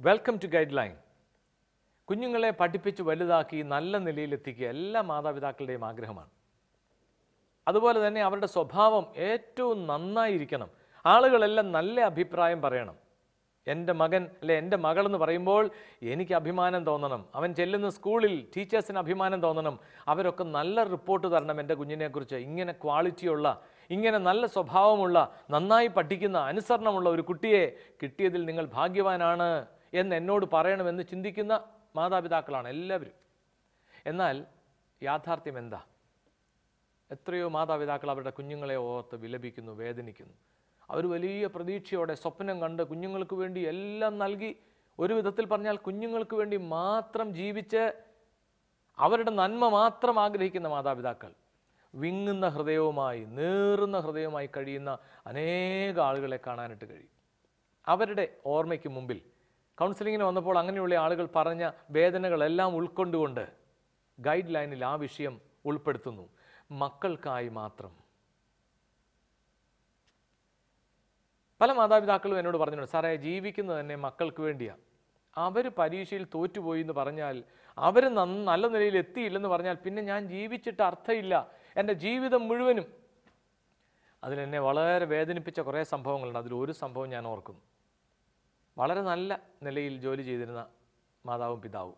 Welcome to guide line കുഞ്ഞുങ്ങളെ പഠിപ്പിച്ച് വലുതാക്കി നല്ല നിലയിലെത്തിക്കുക എല്ലാ മാതാപിതാക്കളുടെയും ആഗ്രഹമാണ് അതുപോലെ തന്നെ അവരുടെ സ്വഭാവം ഏറ്റവും നന്നായിരിക്കണം ആളുകളെല്ലാം നല്ല അഭിപ്രായം പറയണം എൻ്റെ മകൻ അല്ലെ എൻ്റെ മകളെന്ന് പറയുമ്പോൾ എനിക്ക് അഭിമാനം തോന്നണം അവൻ ചെല്ലുന്ന സ്കൂളിൽ ടീച്ചേഴ്സിന് അഭിമാനം തോന്നണം അവരൊക്കെ നല്ല റിപ്പോർട്ട് തരണം എൻ്റെ കുഞ്ഞിനെക്കുറിച്ച് ഇങ്ങനെ ക്വാളിറ്റിയുള്ള ഇങ്ങനെ നല്ല സ്വഭാവമുള്ള നന്നായി പഠിക്കുന്ന അനുസരണമുള്ള ഒരു കുട്ടിയെ കിട്ടിയതിൽ നിങ്ങൾ ഭാഗ്യവാനാണ് എന്ന് എന്നോട് പറയണമെന്ന് ചിന്തിക്കുന്ന മാതാപിതാക്കളാണ് എല്ലാവരും എന്നാൽ യാഥാർത്ഥ്യം എന്താ എത്രയോ മാതാപിതാക്കൾ അവരുടെ കുഞ്ഞുങ്ങളെ ഓർത്ത് വിലപിക്കുന്നു വേദനിക്കുന്നു അവർ വലിയ പ്രതീക്ഷയോടെ സ്വപ്നം കണ്ട് കുഞ്ഞുങ്ങൾക്ക് വേണ്ടി എല്ലാം നൽകി ഒരു വിധത്തിൽ പറഞ്ഞാൽ കുഞ്ഞുങ്ങൾക്ക് വേണ്ടി മാത്രം ജീവിച്ച് അവരുടെ നന്മ മാത്രം ആഗ്രഹിക്കുന്ന മാതാപിതാക്കൾ വിങ്ങുന്ന ഹൃദയവുമായി നേറുന്ന ഹൃദയവുമായി കഴിയുന്ന അനേക ആളുകളെ കാണാനായിട്ട് കഴിയും അവരുടെ ഓർമ്മയ്ക്ക് മുമ്പിൽ കൗൺസിലിങ്ങിന് വന്നപ്പോൾ അങ്ങനെയുള്ള ആളുകൾ പറഞ്ഞ വേദനകളെല്ലാം ഉൾക്കൊണ്ടുകൊണ്ട് ഗൈഡ് ലൈനിൽ ആ വിഷയം ഉൾപ്പെടുത്തുന്നു മക്കൾക്കായി മാത്രം പല മാതാപിതാക്കളും എന്നോട് പറഞ്ഞിട്ടുണ്ട് സാറേ ജീവിക്കുന്നത് തന്നെ മക്കൾക്ക് വേണ്ടിയാണ് അവർ പരീക്ഷയിൽ തോറ്റുപോയി എന്ന് പറഞ്ഞാൽ അവർ നല്ല നിലയിൽ എത്തിയില്ലെന്ന് പറഞ്ഞാൽ പിന്നെ ഞാൻ ജീവിച്ചിട്ട് അർത്ഥമില്ല എൻ്റെ ജീവിതം മുഴുവനും അതിലെന്നെ വളരെ വേദനിപ്പിച്ച കുറേ സംഭവങ്ങളുണ്ട് അതിൽ ഒരു സംഭവം ഞാൻ ഓർക്കുന്നു വളരെ നല്ല നിലയിൽ ജോലി ചെയ്തിരുന്ന മാതാവും പിതാവും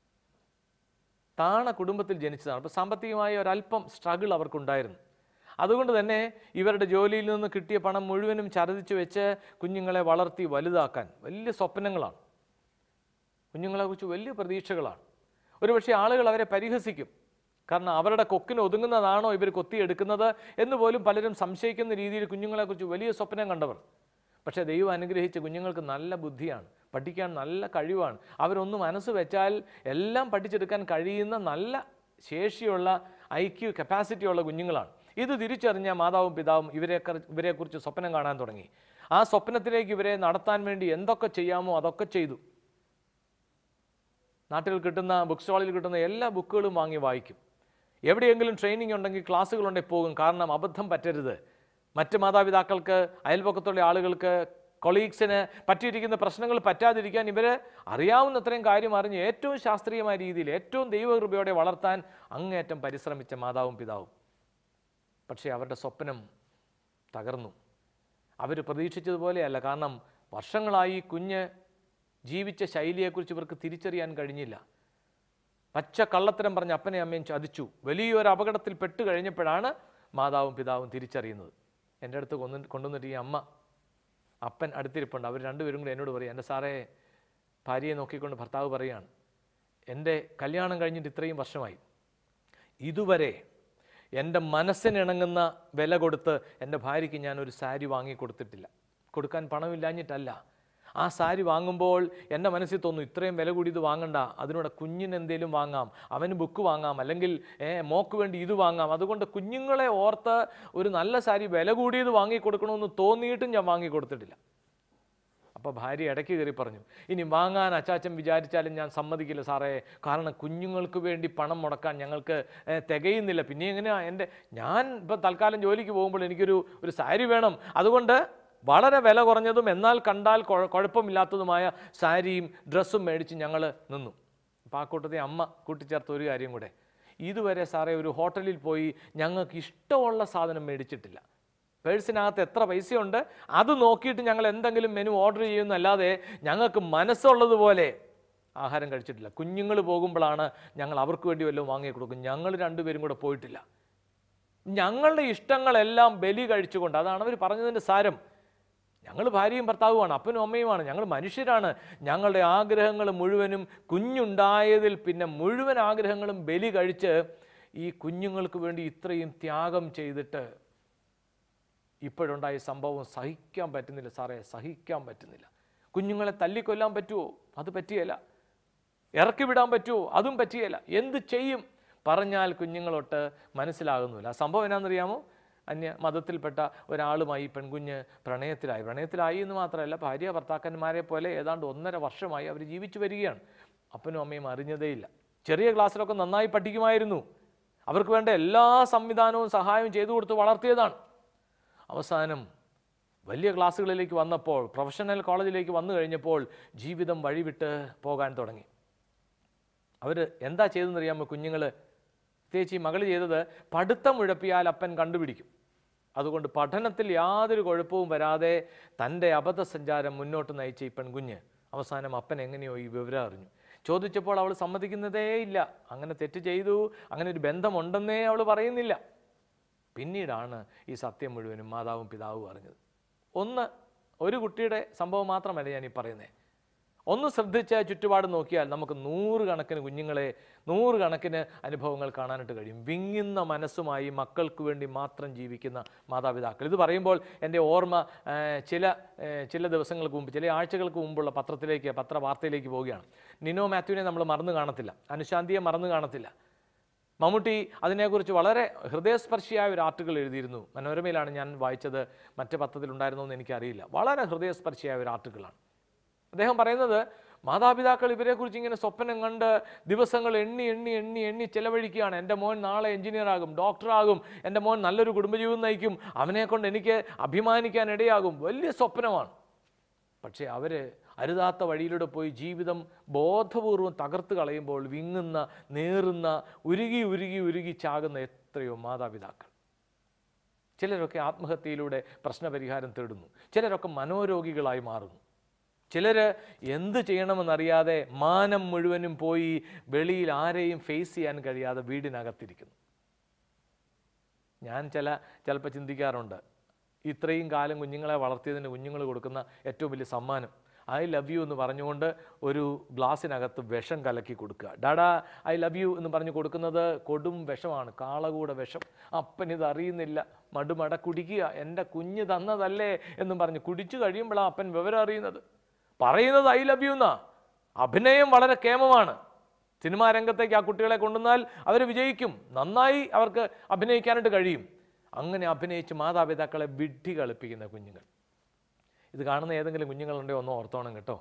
താണ കുടുംബത്തിൽ ജനിച്ചതാണ് അപ്പോൾ സാമ്പത്തികമായ ഒരല്പം സ്ട്രഗിൾ അവർക്കുണ്ടായിരുന്നു അതുകൊണ്ട് തന്നെ ഇവരുടെ ജോലിയിൽ നിന്ന് കിട്ടിയ പണം മുഴുവനും ചരതിച്ചു വെച്ച് കുഞ്ഞുങ്ങളെ വളർത്തി വലുതാക്കാൻ വലിയ സ്വപ്നങ്ങളാണ് കുഞ്ഞുങ്ങളെക്കുറിച്ച് വലിയ പ്രതീക്ഷകളാണ് ഒരുപക്ഷെ ആളുകൾ അവരെ പരിഹസിക്കും കാരണം അവരുടെ കൊക്കിന് ഒതുങ്ങുന്നതാണോ ഇവർ കൊത്തിയെടുക്കുന്നത് എന്ന് പോലും പലരും സംശയിക്കുന്ന രീതിയിൽ കുഞ്ഞുങ്ങളെക്കുറിച്ച് വലിയ സ്വപ്നം കണ്ടവർ പക്ഷേ ദൈവം അനുഗ്രഹിച്ച കുഞ്ഞുങ്ങൾക്ക് നല്ല ബുദ്ധിയാണ് പഠിക്കാൻ നല്ല കഴിവാണ് അവരൊന്ന് മനസ്സ് വെച്ചാൽ എല്ലാം പഠിച്ചെടുക്കാൻ കഴിയുന്ന നല്ല ശേഷിയുള്ള ഐക്യു കപ്പാസിറ്റി ഉള്ള കുഞ്ഞുങ്ങളാണ് ഇത് തിരിച്ചറിഞ്ഞ മാതാവും പിതാവും ഇവരെ ഇവരെക്കുറിച്ച് സ്വപ്നം കാണാൻ തുടങ്ങി ആ സ്വപ്നത്തിലേക്ക് ഇവരെ നടത്താൻ വേണ്ടി എന്തൊക്കെ ചെയ്യാമോ അതൊക്കെ ചെയ്തു നാട്ടിൽ കിട്ടുന്ന ബുക്ക് സ്റ്റാളിൽ കിട്ടുന്ന എല്ലാ ബുക്കുകളും വാങ്ങി വായിക്കും എവിടെയെങ്കിലും ട്രെയിനിങ് ഉണ്ടെങ്കിൽ ക്ലാസ്സുകളുണ്ടെങ്കിൽ പോകും കാരണം അബദ്ധം പറ്റരുത് മറ്റ് മാതാപിതാക്കൾക്ക് അയൽപക്കത്തുള്ള ആളുകൾക്ക് കൊളീഗ്സിന് പറ്റിയിരിക്കുന്ന പ്രശ്നങ്ങൾ പറ്റാതിരിക്കാൻ ഇവർ അറിയാവുന്നത്രയും കാര്യം അറിഞ്ഞ് ഏറ്റവും ശാസ്ത്രീയമായ രീതിയിൽ ഏറ്റവും ദൈവകൃപയോടെ വളർത്താൻ അങ്ങേയറ്റം പരിശ്രമിച്ച മാതാവും പിതാവും പക്ഷേ അവരുടെ സ്വപ്നം തകർന്നു അവർ പ്രതീക്ഷിച്ചതുപോലെയല്ല കാരണം വർഷങ്ങളായി കുഞ്ഞ് ജീവിച്ച ശൈലിയെക്കുറിച്ച് ഇവർക്ക് തിരിച്ചറിയാൻ കഴിഞ്ഞില്ല പച്ച കള്ളത്തരം പറഞ്ഞ് അപ്പനെ അമ്മയും ചതിച്ചു വലിയൊരു അപകടത്തിൽ പെട്ട് കഴിഞ്ഞപ്പോഴാണ് മാതാവും പിതാവും തിരിച്ചറിയുന്നത് എൻ്റെ അടുത്ത് കൊന്നു കൊണ്ടുവന്നിട്ട് ഈ അമ്മ അപ്പൻ അടുത്തിരിപ്പുണ്ട് അവർ രണ്ടുപേരും കൂടി എന്നോട് പറയും എൻ്റെ സാറേ ഭാര്യയെ നോക്കിക്കൊണ്ട് ഭർത്താവ് പറയുകയാണ് എൻ്റെ കല്യാണം കഴിഞ്ഞിട്ട് ഇത്രയും വർഷമായി ഇതുവരെ എൻ്റെ മനസ്സിനിണങ്ങുന്ന വില കൊടുത്ത് എൻ്റെ ഭാര്യയ്ക്ക് ഞാൻ ഒരു സാരി വാങ്ങി കൊടുത്തിട്ടില്ല കൊടുക്കാൻ പണമില്ലാഞ്ഞിട്ടല്ല ആ സാരി വാങ്ങുമ്പോൾ എൻ്റെ മനസ്സിൽ തോന്നും ഇത്രയും വില കൂടി ഇത് വാങ്ങണ്ട അതിനൂടെ കുഞ്ഞിന് എന്തെങ്കിലും വാങ്ങാം അവന് ബുക്ക് വാങ്ങാം അല്ലെങ്കിൽ ഏ, മോക്ക് വേണ്ടി ഇത് വാങ്ങാം അതുകൊണ്ട് കുഞ്ഞുങ്ങളെ ഓർത്ത് ഒരു നല്ല സാരി വില കൂടിയത് വാങ്ങി കൊടുക്കണമെന്ന് തോന്നിയിട്ടും ഞാൻ വാങ്ങി കൊടുത്തിട്ടില്ല അപ്പോൾ ഭാര്യ ഇടയ്ക്ക് കയറി പറഞ്ഞു ഇനി വാങ്ങാൻ അച്ചാച്ചൻ വിചാരിച്ചാലും ഞാൻ സമ്മതിക്കില്ല സാറേ കാരണം കുഞ്ഞുങ്ങൾക്ക് വേണ്ടി പണം മുടക്കാൻ ഞങ്ങൾക്ക് ഏ, തികയുന്നില്ല പിന്നെ എങ്ങനെയാ എൻ്റെ ഞാൻ ഇപ്പം തൽക്കാലം ജോലിക്ക് പോകുമ്പോൾ എനിക്കൊരു ഒരു സാരി വേണം അതുകൊണ്ട് വളരെ വില കുറഞ്ഞതും എന്നാൽ കണ്ടാൽ കുഴ- കുഴപ്പമില്ലാത്തതുമായ സാരിയും ഡ്രസ്സും മേടിച്ച് ഞങ്ങൾ നിന്നു അപ്പോൾ ആ കൂട്ടത്തിൽ അമ്മ കൂട്ടിച്ചേർത്ത ഒരു കാര്യം കൂടെ ഇതുവരെ സാറേ ഒരു ഹോട്ടലിൽ പോയി ഞങ്ങൾക്ക് ഇഷ്ടമുള്ള സാധനം മേടിച്ചിട്ടില്ല പേഴ്സിനകത്ത് എത്ര പൈസയുണ്ട് അത് നോക്കിയിട്ട് ഞങ്ങൾ എന്തെങ്കിലും മെനു ഓർഡർ ചെയ്യുന്നല്ലാതെ ഞങ്ങൾക്ക് മനസ്സുള്ളതുപോലെ ആഹാരം കഴിച്ചിട്ടില്ല കുഞ്ഞുങ്ങൾ പോകുമ്പോഴാണ് ഞങ്ങൾ അവർക്ക് വേണ്ടി വല്ലതും വാങ്ങി കൊടുക്കും ഞങ്ങൾ രണ്ടുപേരും കൂടെ പോയിട്ടില്ല ഞങ്ങളുടെ ഇഷ്ടങ്ങളെല്ലാം ബലി കഴിച്ചുകൊണ്ട് അതാണ് അവർ പറഞ്ഞതിൻ്റെ സാരം ഞങ്ങൾ ഭാര്യയും ഭർത്താവുമാണ് അപ്പനും അമ്മയുമാണ് ഞങ്ങൾ മനുഷ്യരാണ് ഞങ്ങളുടെ ആഗ്രഹങ്ങൾ മുഴുവനും കുഞ്ഞുണ്ടായതിൽ പിന്നെ മുഴുവൻ ആഗ്രഹങ്ങളും ബലി കഴിച്ച് ഈ കുഞ്ഞുങ്ങൾക്ക് വേണ്ടി ഇത്രയും ത്യാഗം ചെയ്തിട്ട് ഇപ്പോഴുണ്ടായ സംഭവം സഹിക്കാൻ പറ്റുന്നില്ല സാറേ സഹിക്കാൻ പറ്റുന്നില്ല കുഞ്ഞുങ്ങളെ തല്ലിക്കൊല്ലാൻ പറ്റുമോ അത് പറ്റിയല്ല ഇറക്കി വിടാൻ പറ്റുമോ അതും പറ്റിയല്ല എന്ത് ചെയ്യും പറഞ്ഞാൽ കുഞ്ഞുങ്ങളൊട്ട് മനസ്സിലാകുന്നില്ല ആ സംഭവം എന്നാണെന്നറിയാമോ അന്യ മതത്തിൽപ്പെട്ട ഒരാളുമായി ഈ പെൺകുഞ്ഞ് പ്രണയത്തിലായി പ്രണയത്തിലായി എന്ന് മാത്രമല്ല ഭാര്യ ഭർത്താക്കന്മാരെ പോലെ ഏതാണ്ട് ഒന്നര വർഷമായി അവർ ജീവിച്ചു വരികയാണ് അപ്പനും അമ്മയും അറിഞ്ഞതേയില്ല ചെറിയ ക്ലാസ്സിലൊക്കെ നന്നായി പഠിക്കുമായിരുന്നു അവർക്ക് വേണ്ട എല്ലാ സംവിധാനവും സഹായവും ചെയ്തു കൊടുത്ത് വളർത്തിയതാണ് അവസാനം വലിയ ക്ലാസ്സുകളിലേക്ക് വന്നപ്പോൾ പ്രൊഫഷണൽ കോളേജിലേക്ക് വന്നു കഴിഞ്ഞപ്പോൾ ജീവിതം വഴിവിട്ട് പോകാൻ തുടങ്ങി അവർ എന്താ ചെയ്തതെന്നറിയാമോ കുഞ്ഞുങ്ങൾ പ്രത്യേകിച്ച് ഈ മകൾ ചെയ്തത് പഠിത്തം ഉഴപ്പിയാൽ അപ്പൻ കണ്ടുപിടിക്കും അതുകൊണ്ട് പഠനത്തിൽ യാതൊരു കുഴപ്പവും വരാതെ തൻ്റെ അബദ്ധസഞ്ചാരം മുന്നോട്ട് നയിച്ച ഈ പെൺകുഞ്ഞ് അവസാനം അപ്പൻ എങ്ങനെയോ ഈ വിവരം അറിഞ്ഞു ചോദിച്ചപ്പോൾ അവൾ സമ്മതിക്കുന്നതേ ഇല്ല അങ്ങനെ തെറ്റ് ചെയ്തു അങ്ങനെ ഒരു ബന്ധമുണ്ടെന്നേ അവൾ പറയുന്നില്ല പിന്നീടാണ് ഈ സത്യം മുഴുവനും മാതാവും പിതാവും അറിഞ്ഞത് ഒന്ന് ഒരു കുട്ടിയുടെ സംഭവം മാത്രമല്ല ഞാൻ ഈ പറയുന്നത് ഒന്ന് ശ്രദ്ധിച്ച് ചുറ്റുപാട് നോക്കിയാൽ നമുക്ക് നൂറുകണക്കിന് കുഞ്ഞുങ്ങളെ നൂറുകണക്കിന് അനുഭവങ്ങൾ കാണാനായിട്ട് കഴിയും വിങ്ങുന്ന മനസ്സുമായി മക്കൾക്ക് വേണ്ടി മാത്രം ജീവിക്കുന്ന മാതാപിതാക്കൾ ഇത് പറയുമ്പോൾ എൻ്റെ ഓർമ്മ ആ, ചില ആ, ചില ദിവസങ്ങൾക്ക് മുമ്പ് ചില ആഴ്ചകൾക്ക് മുമ്പുള്ള പത്രത്തിലേക്ക് പത്രവാർത്തയിലേക്ക് പോവുകയാണ് നിനോ മാത്യുവിനെ നമ്മൾ മറന്നു കാണത്തില്ല അനുശാന്തിയെ മറന്നു കാണത്തില്ല മമ്മൂട്ടി അതിനെക്കുറിച്ച് വളരെ ഹൃദയസ്പർശിയായ ഒരു ആർട്ടിക്കിൾ എഴുതിയിരുന്നു മനോരമയിലാണ് ഞാൻ വായിച്ചത് മറ്റ് പത്രത്തിലുണ്ടായിരുന്നോ എന്ന് എനിക്കറിയില്ല വളരെ ഹൃദയസ്പർശിയായ ഒരു ആർട്ടിക്കിളാണ് അദ്ദേഹം പറയുന്നത് മാതാപിതാക്കൾ ഇവരെക്കുറിച്ച് ഇങ്ങനെ സ്വപ്നം കണ്ട് ദിവസങ്ങൾ എണ്ണി എണ്ണി എണ്ണി എണ്ണി ചെലവഴിക്കുകയാണ് എൻ്റെ മോൻ നാളെ എഞ്ചിനീയർ ആകും ഡോക്ടറാകും എൻ്റെ മോൻ നല്ലൊരു കുടുംബജീവിതം നയിക്കും അവനെ കൊണ്ട് എനിക്ക് അഭിമാനിക്കാൻ ഇടയാകും വലിയ സ്വപ്നമാണ് പക്ഷേ അവർ അരുതാത്ത വഴിയിലൂടെ പോയി ജീവിതം ബോധപൂർവം തകർത്ത് കളയുമ്പോൾ വിങ്ങുന്ന നേറുന്ന ഉരുകി ഉരുകി ഉരുകി ചാകുന്ന എത്രയോ മാതാപിതാക്കൾ ചിലരൊക്കെ ആത്മഹത്യയിലൂടെ പ്രശ്നപരിഹാരം തേടുന്നു ചിലരൊക്കെ മനോരോഗികളായി മാറുന്നു ചിലർ എന്ത് ചെയ്യണമെന്നറിയാതെ മാനം മുഴുവനും പോയി വെളിയിൽ ആരെയും ഫേസ് ചെയ്യാൻ കഴിയാതെ വീടിനകത്തിരിക്കുന്നു ഞാൻ ചില ചിലപ്പോൾ ചിന്തിക്കാറുണ്ട് ഇത്രയും കാലം കുഞ്ഞുങ്ങളെ വളർത്തിയതിന് കുഞ്ഞുങ്ങൾ കൊടുക്കുന്ന ഏറ്റവും വലിയ സമ്മാനം ഐ ലവ് യു എന്ന് പറഞ്ഞുകൊണ്ട് ഒരു ഗ്ലാസ്സിനകത്ത് വിഷം കലക്കി കൊടുക്കുക ഡാഡാ ഐ ലവ് യു എന്ന് പറഞ്ഞു കൊടുക്കുന്നത് കൊടും വിഷമാണ് കാളകൂടെ വിഷം അപ്പൻ ഇത് അറിയുന്നില്ല മടുമട കുടിക്കുക എൻ്റെ കുഞ്ഞ് തന്നതല്ലേ എന്നും പറഞ്ഞ് കുടിച്ചു കഴിയുമ്പോഴാണ് അപ്പൻ വിവരം അറിയുന്നത് പറയുന്നത് ഐ ലവ് യു എന്നാ അഭിനയം വളരെ കേമമാണ് സിനിമാ രംഗത്തേക്ക് ആ കുട്ടികളെ കൊണ്ടുവന്നാൽ അവർ വിജയിക്കും നന്നായി അവർക്ക് അഭിനയിക്കാനായിട്ട് കഴിയും അങ്ങനെ അഭിനയിച്ച് മാതാപിതാക്കളെ വിഡ്ഢി കളിപ്പിക്കുന്ന കുഞ്ഞുങ്ങൾ ഇത് കാണുന്ന ഏതെങ്കിലും കുഞ്ഞുങ്ങളുണ്ടെയോ ഒന്നോ ഓർത്തോണം കേട്ടോ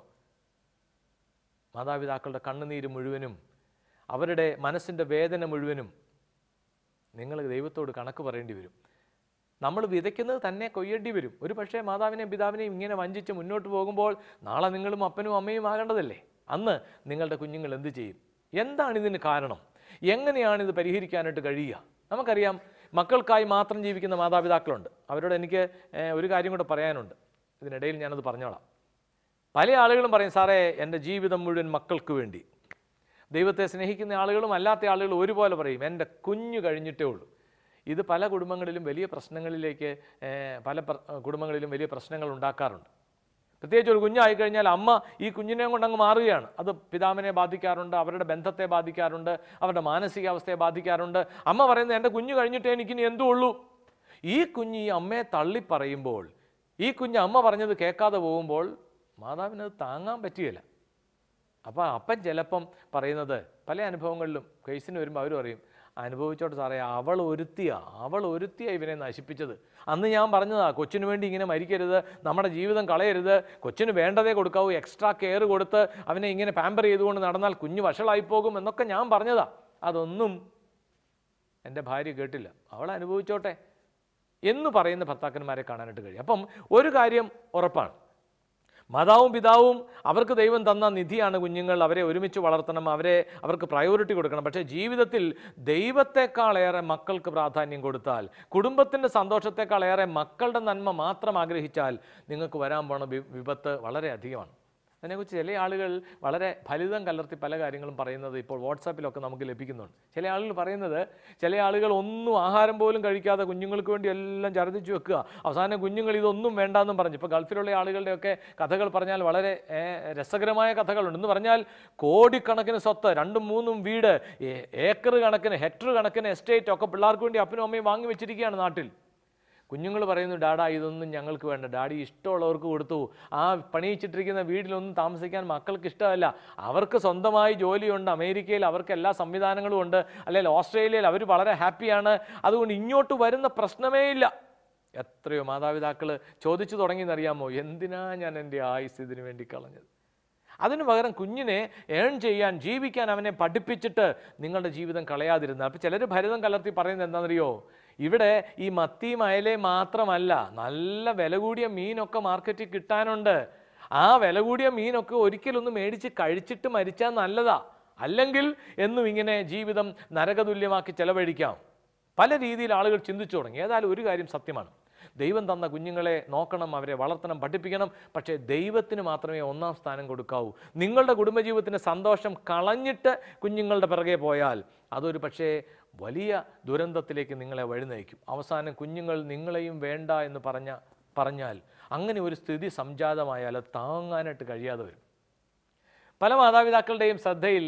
മാതാപിതാക്കളുടെ കണ്ണുനീര് മുഴുവനും അവരുടെ മനസ്സിൻ്റെ വേദന മുഴുവനും നിങ്ങൾ ദൈവത്തോട് കണക്ക് പറയേണ്ടി വരും നമ്മൾ വിതയ്ക്കുന്നത് തന്നെ കൊയ്യേണ്ടി വരും ഒരു പക്ഷേ മാതാവിനെയും പിതാവിനെയും ഇങ്ങനെ വഞ്ചിച്ച് മുന്നോട്ട് പോകുമ്പോൾ നാളെ നിങ്ങളും അപ്പനും അമ്മയും ആകേണ്ടതല്ലേ അന്ന് നിങ്ങളുടെ കുഞ്ഞുങ്ങൾ എന്ത് ചെയ്യും എന്താണ് ഇതിന് കാരണം എങ്ങനെയാണ് ഇത് പരിഹരിക്കാനായിട്ട് കഴിയുക നമുക്കറിയാം മക്കൾക്കായി മാത്രം ജീവിക്കുന്ന മാതാപിതാക്കളുണ്ട് അവരോട് എനിക്ക് ഏഹ്, ഒരു കാര്യം കൂടെ പറയാനുണ്ട് ഇതിനിടയിൽ ഞാനത് പറഞ്ഞോളാം പല ആളുകളും പറയും സാറേ എൻ്റെ ജീവിതം മുഴുവൻ മക്കൾക്ക് വേണ്ടി ദൈവത്തെ സ്നേഹിക്കുന്ന ആളുകളും അല്ലാത്ത ആളുകളും ഒരുപോലെ പറയും എൻ്റെ കുഞ്ഞു കഴിഞ്ഞിട്ടേ ഉള്ളൂ ഇത് പല കുടുംബങ്ങളിലും വലിയ പ്രശ്നങ്ങളിലേക്ക് ഏഹ്, പല പ്ര- കുടുംബങ്ങളിലും വലിയ പ്രശ്നങ്ങൾ ഉണ്ടാക്കാറുണ്ട് പ്രത്യേകിച്ച് ഒരു കുഞ്ഞായി കഴിഞ്ഞാൽ അമ്മ ഈ കുഞ്ഞിനെ കൊണ്ട് അങ്ങ് മാറുകയാണ് അത് പിതാവിനെ ബാധിക്കാറുണ്ട് അവരുടെ ബന്ധത്തെ ബാധിക്കാറുണ്ട് അവരുടെ മാനസികാവസ്ഥയെ ബാധിക്കാറുണ്ട് അമ്മ പറയുന്നത് എൻ്റെ കുഞ്ഞ് കഴിഞ്ഞിട്ടേ എനിക്കിനി എന്തും ഉള്ളൂ ഈ കുഞ്ഞ് ഈ അമ്മയെ തള്ളി പറയുമ്പോൾ ഈ കുഞ്ഞ് അമ്മ പറഞ്ഞത് കേൾക്കാതെ പോകുമ്പോൾ മാതാവിനത് താങ്ങാൻ പറ്റുകയില്ല അപ്പോൾ അപ്പൻ ചിലപ്പം പറയുന്നത് പല അനുഭവങ്ങളിലും കേസിന് വരുമ്പോൾ അവർ പറയും അനുഭവിച്ചോട്ടെ സാറേ അവൾ ഒരുത്തിയാ അവൾ ഒരുത്തിയാ ഇവനെ നശിപ്പിച്ചത് അന്ന് ഞാൻ പറഞ്ഞതാ കൊച്ചിന് വേണ്ടി ഇങ്ങനെ മരിക്കരുത് നമ്മുടെ ജീവിതം കളയരുത് കൊച്ചിന് വേണ്ടതേ കൊടുക്കാവൂ എക്സ്ട്രാ കെയർ കൊടുത്ത് അവനെ ഇങ്ങനെ പാമ്പർ ചെയ്തുകൊണ്ട് നടന്നാൽ കുഞ്ഞ് വഷളായി പോകും എന്നൊക്കെ ഞാൻ പറഞ്ഞതാ അതൊന്നും എൻ്റെ ഭാര്യ കേട്ടില്ല അവൾ അനുഭവിച്ചോട്ടെ എന്ന് പറയുന്ന ഭർത്താക്കന്മാരെ കാണാനായിട്ട് കഴിയും അപ്പം ഒരു കാര്യം ഉറപ്പാണ് മാതാവും പിതാവും അവർക്ക് ദൈവം തന്ന നിധിയാണ് കുഞ്ഞുങ്ങൾ അവരെ ഒരുമിച്ച് വളർത്തണം അവരെ അവർക്ക് പ്രയോറിറ്റി കൊടുക്കണം പക്ഷേ ജീവിതത്തിൽ ദൈവത്തെക്കാളേറെ മക്കൾക്ക് പ്രാധാന്യം കൊടുത്താൽ കുടുംബത്തിൻ്റെ സന്തോഷത്തെക്കാളേറെ മക്കളുടെ നന്മ മാത്രം ആഗ്രഹിച്ചാൽ നിങ്ങൾക്ക് വരാൻ പോണ വി- വിപത്ത് വളരെ അധികമാണ് അതിനെക്കുറിച്ച് ചില ആളുകൾ വളരെ ഫലിതം കലർത്തി പല കാര്യങ്ങളും പറയുന്നത് ഇപ്പോൾ വാട്സാപ്പിലൊക്കെ നമുക്ക് ലഭിക്കുന്നുണ്ട് ചില ആളുകൾ പറയുന്നത് ചില ആളുകൾ ഒന്നും ആഹാരം പോലും കഴിക്കാതെ കുഞ്ഞുങ്ങൾക്ക് വേണ്ടി എല്ലാം ഛർദ്ദിച്ചു വെക്കുക അവസാനം കുഞ്ഞുങ്ങൾ ഇതൊന്നും വേണ്ടാന്നും പറഞ്ഞു ഇപ്പോൾ ഗൾഫിലുള്ള ആളുകളുടെയൊക്കെ കഥകൾ പറഞ്ഞാൽ വളരെ ഏ, രസകരമായ കഥകളുണ്ട് എന്ന് പറഞ്ഞാൽ കോടിക്കണക്കിന് സ്വത്ത് രണ്ടും മൂന്നും വീട് ഏ- ഏക്കർ കണക്കിന് ഹെക്ടർ കണക്കിന് എസ്റ്റേറ്റ് ഒക്കെ പിള്ളേർക്ക് വേണ്ടി അപ്പനും അമ്മയും വാങ്ങി വെച്ചിരിക്കുകയാണ് നാട്ടിൽ കുഞ്ഞുങ്ങൾ പറയുന്നു ഡാഡാ ഇതൊന്നും ഞങ്ങൾക്ക് വേണ്ട ഡാഡി ഇഷ്ടമുള്ളവർക്ക് കൊടുത്തു ആ പണിയിച്ചിട്ടിരിക്കുന്ന വീട്ടിലൊന്നും താമസിക്കാൻ മക്കൾക്ക് ഇഷ്ടമല്ല അവർക്ക് സ്വന്തമായി ജോലിയുണ്ട് അമേരിക്കയിൽ അവർക്ക് എല്ലാ സംവിധാനങ്ങളും ഉണ്ട് അല്ലെങ്കിൽ ഓസ്ട്രേലിയയിൽ അവർ വളരെ ഹാപ്പിയാണ് അതുകൊണ്ട് ഇങ്ങോട്ട് വരുന്ന പ്രശ്നമേ ഇല്ല എത്രയോ മാതാപിതാക്കൾ ചോദിച്ചു തുടങ്ങിയെന്നറിയാമോ എന്തിനാ ഞാൻ എൻ്റെ ആയുസ് ഇതിനു വേണ്ടി കളഞ്ഞത് അതിനു പകരം കുഞ്ഞിനെ ഏൺ ചെയ്യാൻ ജീവിക്കാൻ അവനെ പഠിപ്പിച്ചിട്ട് നിങ്ങളുടെ ജീവിതം കളയാതിരുന്നാൽ അപ്പോൾ ചിലർ ഭരിതം കലർത്തി പറയുന്നത് എന്താണെന്നറിയോ ഇവിടെ ഈ മത്തിയും അയലയും മാത്രമല്ല നല്ല വില കൂടിയ മീനൊക്കെ മാർക്കറ്റിൽ കിട്ടാനുണ്ട് ആ വില കൂടിയ മീനൊക്കെ ഒരിക്കലൊന്ന് മേടിച്ച് കഴിച്ചിട്ട് മരിച്ചാൽ നല്ലതാ അല്ലെങ്കിൽ എന്നും ഇങ്ങനെ ജീവിതം നരകതുല്യമാക്കി ചെലവഴിക്കാം പല രീതിയിൽ ആളുകൾ ചിന്തിച്ചു തുടങ്ങി ഏതായാലും ഒരു കാര്യം സത്യമാണ് ദൈവം തന്ന കുഞ്ഞുങ്ങളെ നോക്കണം അവരെ വളർത്തണം പഠിപ്പിക്കണം പക്ഷേ ദൈവത്തിന് മാത്രമേ ഒന്നാം സ്ഥാനം കൊടുക്കാവൂ നിങ്ങളുടെ കുടുംബജീവിതത്തിൻ്റെ സന്തോഷം കളഞ്ഞിട്ട് കുഞ്ഞുങ്ങളുടെ പിറകെ പോയാൽ അതൊരു പക്ഷേ വലിയ ദുരന്തത്തിലേക്ക് നിങ്ങളെ വഴിനയിക്കും അവസാനം കുഞ്ഞുങ്ങൾ നിങ്ങളെയും വേണ്ട എന്ന് പറഞ്ഞ പറഞ്ഞാൽ അങ്ങനെ ഒരു സ്ഥിതി സംജാതമായാൽ അത് താങ്ങാനായിട്ട് കഴിയാതെ വരും പല മാതാപിതാക്കളുടെയും ശ്രദ്ധയിൽ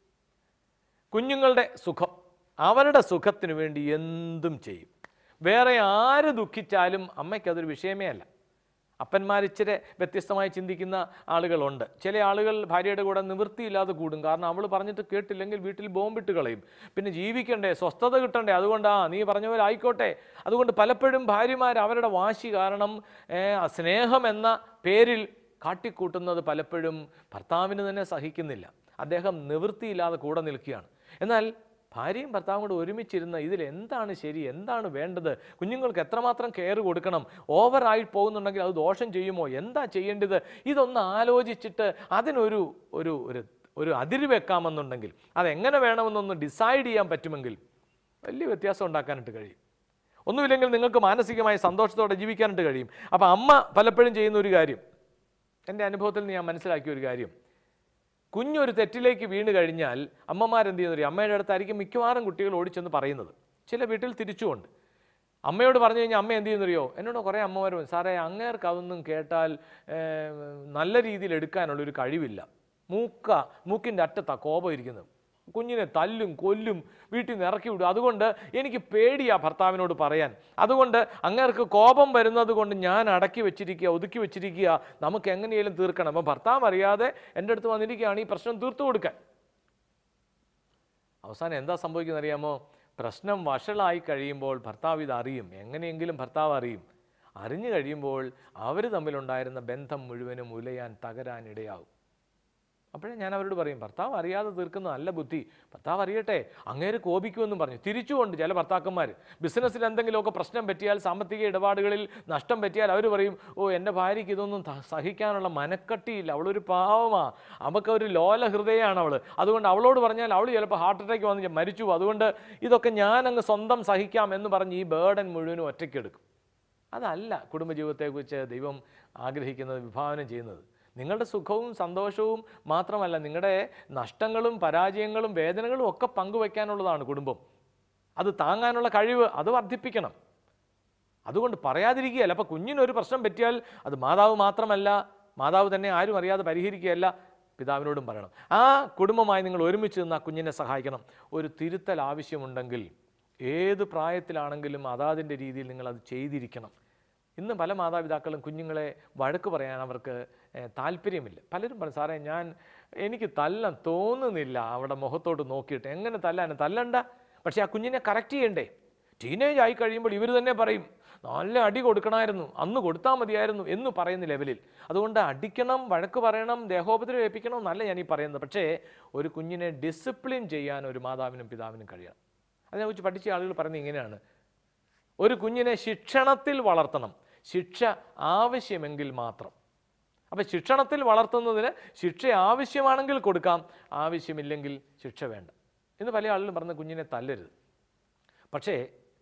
കുഞ്ഞുങ്ങളുടെ സുഖം അവരുടെ സുഖത്തിനു വേണ്ടി എന്തും ചെയ്യും വേറെ ആര് ദുഃഖിച്ചാലും അമ്മയ്ക്ക് അതൊരു വിഷയമേ അല്ല അപ്പന്മാർ ഇച്ചിരി വ്യത്യസ്തമായി ചിന്തിക്കുന്ന ആളുകളുണ്ട് ചില ആളുകൾ ഭാര്യയുടെ കൂടെ നിവൃത്തിയില്ലാതെ കൂടും കാരണം അവൾ പറഞ്ഞിട്ട് കേട്ടില്ലെങ്കിൽ വീട്ടിൽ ബോംബിട്ട് കളയും പിന്നെ ജീവിക്കണ്ടേ സ്വസ്ഥത കിട്ടണ്ടേ അതുകൊണ്ടാ നീ പറഞ്ഞ പോലെ ആയിക്കോട്ടെ അതുകൊണ്ട് പലപ്പോഴും ഭാര്യമാർ അവരുടെ വാശി കാരണം ഏഹ്, സ്നേഹം എന്ന പേരിൽ കാട്ടിക്കൂട്ടുന്നത് പലപ്പോഴും ഭർത്താവിന് തന്നെ സഹിക്കുന്നില്ല അദ്ദേഹം നിവൃത്തിയില്ലാതെ കൂടെ നിൽക്കുകയാണ് എന്നാൽ ഭാര്യയും ഭർത്താവും കൂടെ ഒരുമിച്ചിരുന്ന് ഇതിൽ എന്താണ് ശരി എന്താണ് വേണ്ടത് കുഞ്ഞുങ്ങൾക്ക് എത്രമാത്രം കെയർ കൊടുക്കണം ഓവറായി പോകുന്നുണ്ടെങ്കിൽ അത് ദോഷം ചെയ്യുമോ എന്താ ചെയ്യേണ്ടത് ഇതൊന്ന് ആലോചിച്ചിട്ട് അതിനൊരു ഒരു ഒരു ഒരു അതിര് വെക്കാമെന്നുണ്ടെങ്കിൽ അതെങ്ങനെ വേണമെന്നൊന്ന് ഡിസൈഡ് ചെയ്യാൻ പറ്റുമെങ്കിൽ വലിയ വ്യത്യാസം ഉണ്ടാക്കാനായിട്ട് കഴിയും ഒന്നുമില്ലെങ്കിൽ നിങ്ങൾക്ക് മാനസികമായി സന്തോഷത്തോടെ ജീവിക്കാനായിട്ട് കഴിയും അപ്പോൾ അമ്മ പലപ്പോഴും ചെയ്യുന്ന ഒരു കാര്യം എൻ്റെ അനുഭവത്തിൽ നിന്ന് ഞാൻ മനസ്സിലാക്കിയ ഒരു കാര്യം കുഞ്ഞൊരു തെറ്റിലേക്ക് വീണ് കഴിഞ്ഞാൽ അമ്മമാരെന്ത് ചെയ്യുന്നറിയോ അമ്മയുടെ അടുത്തായിരിക്കും മിക്കവാറും കുട്ടികൾ ഓടിച്ചെന്ന് പറയുന്നത് ചില വീട്ടിൽ തിരിച്ചുകൊണ്ട് അമ്മയോട് പറഞ്ഞു കഴിഞ്ഞാൽ അമ്മ എന്ത് ചെയ്യുന്നറിയോ എന്നോട് കുറേ അമ്മമാർ പറഞ്ഞു, സാറേ അങ്ങേർക്ക് അതൊന്നും കേട്ടാൽ ഏർ, നല്ല രീതിയിൽ എടുക്കാനുള്ളൊരു കഴിവില്ല മൂക്ക മൂക്കിൻ്റെ അറ്റത്താ കോപം ഇരിക്കുന്നത് കുഞ്ഞിനെ തല്ലും കൊല്ലും വീട്ടിൽ നിന്ന് ഇറക്കി വിടും അതുകൊണ്ട് എനിക്ക് പേടിയാ ഭർത്താവിനോട് പറയാൻ അതുകൊണ്ട് അങ്ങേർക്ക് കോപം വരുന്നത് കൊണ്ട് ഞാൻ അടക്കി വെച്ചിരിക്കുക ഒതുക്കി വെച്ചിരിക്കുക നമുക്ക് എങ്ങനെയെങ്കിലും തീർക്കണം അപ്പം ഭർത്താവ് അറിയാതെ എൻ്റെ അടുത്ത് വന്നിരിക്കുകയാണ് ഈ പ്രശ്നം തീർത്തു കൊടുക്കാൻ അവസാനം എന്താ സംഭവിക്കുന്നത് അറിയാമോ പ്രശ്നം വഷളായി കഴിയുമ്പോൾ ഭർത്താവ് ഇത് അറിയും എങ്ങനെയെങ്കിലും ഭർത്താവ് അറിയും അറിഞ്ഞു കഴിയുമ്പോൾ അവർ തമ്മിലുണ്ടായിരുന്ന ബന്ധം മുഴുവനും ഉലയാൻ തകരാൻ ഇടയാവും അപ്പോഴേ ഞാൻ അവരോട് പറയും ഭർത്താവ് അറിയാതെ തീർക്കുന്ന നല്ല ബുദ്ധി ഭർത്താവ് അറിയട്ടെ അങ്ങേര് കോപിക്കുമെന്നും പറഞ്ഞു തിരിച്ചുകൊണ്ട് ചില ഭർത്താക്കന്മാർ ബിസിനസ്സിൽ എന്തെങ്കിലുമൊക്കെ പ്രശ്നം പറ്റിയാൽ സാമ്പത്തിക ഇടപാടുകളിൽ നഷ്ടം പറ്റിയാൽ അവർ പറയും ഓ എൻ്റെ ഭാര്യയ്ക്ക് ഇതൊന്നും ത- സഹിക്കാനുള്ള മനക്കട്ടിയില്ല അവളൊരു പാവമാ അവൾക്ക് ഒരു ലോല ഹൃദയമാണ് അവൾ അതുകൊണ്ട് അവളോട് പറഞ്ഞാൽ അവൾ ചിലപ്പോൾ ഹാർട്ട് അറ്റാക്ക് വന്ന് മരിച്ചു പോകും. അതുകൊണ്ട് ഇതൊക്കെ ഞാൻ അങ്ങ് സ്വന്തം സഹിക്കാം എന്ന് പറഞ്ഞ് ഈ ബേർഡൻ മുഴുവനും ഒറ്റയ്ക്കെടുക്കും അതല്ല കുടുംബജീവിതത്തെക്കുറിച്ച് ദൈവം ആഗ്രഹിക്കുന്നത് വിഭാവനം ചെയ്യുന്നത് നിങ്ങളുടെ സുഖവും സന്തോഷവും മാത്രമല്ല നിങ്ങളുടെ നഷ്ടങ്ങളും പരാജയങ്ങളും വേദനകളും ഒക്കെ പങ്കുവയ്ക്കാനുള്ളതാണ് കുടുംബം അത് താങ്ങാനുള്ള കഴിവ് അത് വർദ്ധിപ്പിക്കണം അതുകൊണ്ട് പറയാതിരിക്കുകയല്ല അപ്പോൾ കുഞ്ഞിനൊരു പ്രശ്നം പറ്റിയാൽ അത് മാതാവ് മാത്രമല്ല മാതാവ് തന്നെ ആരും അറിയാതെ പരിഹരിക്കുകയല്ല പിതാവിനോടും പറയണം ആ കുടുംബമായി നിങ്ങൾ ഒരുമിച്ച് നിന്ന് ആ കുഞ്ഞിനെ സഹായിക്കണം ഒരു തിരുത്തൽ ആവശ്യമുണ്ടെങ്കിൽ ഏത് പ്രായത്തിലാണെങ്കിലും അതാതിൻ്റെ രീതിയിൽ നിങ്ങൾ അത് ചെയ്തിരിക്കണം ഇന്ന് പല മാതാപിതാക്കളും കുഞ്ഞുങ്ങളെ വഴക്ക് പറയാൻ അവർക്ക് ഏഹ്, താല്പര്യമില്ല പലരും പറയും സാറേ ഞാൻ എനിക്ക് തല്ലാൻ തോന്നുന്നില്ല അവിടെ മുഖത്തോട്ട് നോക്കിയിട്ട് എങ്ങനെ തല്ലാൻ തല്ലണ്ട പക്ഷേ ആ കുഞ്ഞിനെ കറക്റ്റ് ചെയ്യണ്ടേ ടീനേജ് ആയി കഴിയുമ്പോൾ ഇവർ തന്നെ പറയും നല്ല അടി കൊടുക്കണമായിരുന്നു അന്ന് കൊടുത്താൽ മതിയായിരുന്നു എന്ന് പറയുന്ന ലെവലിൽ അതുകൊണ്ട് അടിക്കണം വഴക്ക് പറയണം ദേഹോപദ്രവം ഏൽപ്പിക്കണം എന്നല്ല ഞാൻ ഈ പറയുന്നത് പക്ഷേ ഒരു കുഞ്ഞിനെ ഡിസിപ്ലിൻ ചെയ്യാൻ ഒരു മാതാവിനും പിതാവിനും കഴിയണം അതിനെക്കുറിച്ച് പഠിച്ച ആളുകൾ പറയുന്നത് ഇങ്ങനെയാണ് ഒരു കുഞ്ഞിനെ ശിക്ഷണത്തിൽ വളർത്തണം ശിക്ഷ ആവശ്യമെങ്കിൽ മാത്രം അപ്പം ശിക്ഷണത്തിൽ വളർത്തുന്നതിന് ശിക്ഷ ആവശ്യമാണെങ്കിൽ കൊടുക്കാം ആവശ്യമില്ലെങ്കിൽ ശിക്ഷ വേണ്ട ഇന്ന് പല ആളുകളും പറഞ്ഞ കുഞ്ഞിനെ തല്ലരുത് പക്ഷേ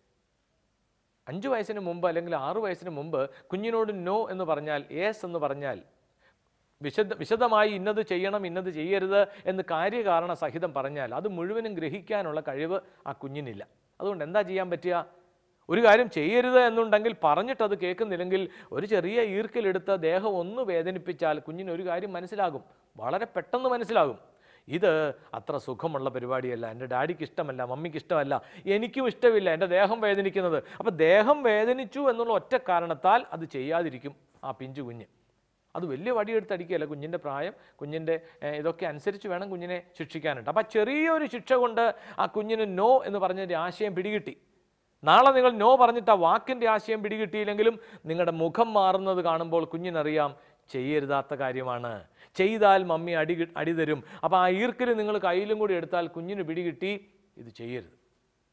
അഞ്ച് വയസ്സിന് മുമ്പ് അല്ലെങ്കിൽ ആറ് വയസ്സിന് മുമ്പ് കുഞ്ഞിനോട് നോ എന്ന് പറഞ്ഞാൽ യേസ് എന്ന് പറഞ്ഞാൽ വിശദ വിശദമായി ഇന്നത് ചെയ്യണം ഇന്നത് ചെയ്യരുത് എന്ന് കാര്യകാരണ സഹിതം പറഞ്ഞാൽ അത് മുഴുവനും ഗ്രഹിക്കാനുള്ള കഴിവ് ആ കുഞ്ഞിനില്ല അതുകൊണ്ട് എന്താ ചെയ്യാൻ പറ്റുക ഒരു കാര്യം ചെയ്യരുത് എന്നുണ്ടെങ്കിൽ പറഞ്ഞിട്ട് അത് കേൾക്കുന്നില്ലെങ്കിൽ ഒരു ചെറിയ ഈർക്കിലെടുത്ത് ദേഹം ഒന്ന് വേദനിപ്പിച്ചാൽ കുഞ്ഞിന് ഒരു കാര്യം മനസ്സിലാകും വളരെ പെട്ടെന്ന് മനസ്സിലാകും ഇത് അത്ര സുഖമുള്ള പരിപാടിയല്ല എൻ്റെ ഡാഡിക്ക് ഇഷ്ടമല്ല മമ്മിക്ക് ഇഷ്ടമല്ല എനിക്കും ഇഷ്ടമില്ല എൻ്റെ ദേഹം വേദനിക്കുന്നത് അപ്പോൾ ദേഹം വേദനിച്ചു എന്നുള്ള ഒറ്റ കാരണത്താൽ അത് ചെയ്യാതിരിക്കും ആ പിഞ്ചു കുഞ്ഞ് അത് വലിയ വടിയെടുത്ത് അടിക്കുകയല്ല കുഞ്ഞിൻ്റെ പ്രായം കുഞ്ഞിൻ്റെ ഏഹ്, ഇതൊക്കെ അനുസരിച്ച് വേണം കുഞ്ഞിനെ ശിക്ഷിക്കാനായിട്ട് അപ്പം ചെറിയൊരു ശിക്ഷ കൊണ്ട് ആ കുഞ്ഞിന് നോ എന്ന് പറഞ്ഞൊരു ആശയം പിടികിട്ടി നാളെ നിങ്ങൾ നോ പറഞ്ഞിട്ട് ആ വാക്കിൻ്റെ ആശയം പിടികിട്ടിയില്ലെങ്കിലും നിങ്ങളുടെ മുഖം മാറുന്നത് കാണുമ്പോൾ കുഞ്ഞിനറിയാം ചെയ്യരുതാത്ത കാര്യമാണ് ചെയ്താൽ മമ്മി അടി കി- അടി തരും അപ്പോൾ ആ ഈർക്കിൽ നിങ്ങൾ കയ്യിലും കൂടി എടുത്താൽ കുഞ്ഞിന് പിടികിട്ടി ഇത് ചെയ്യരുത്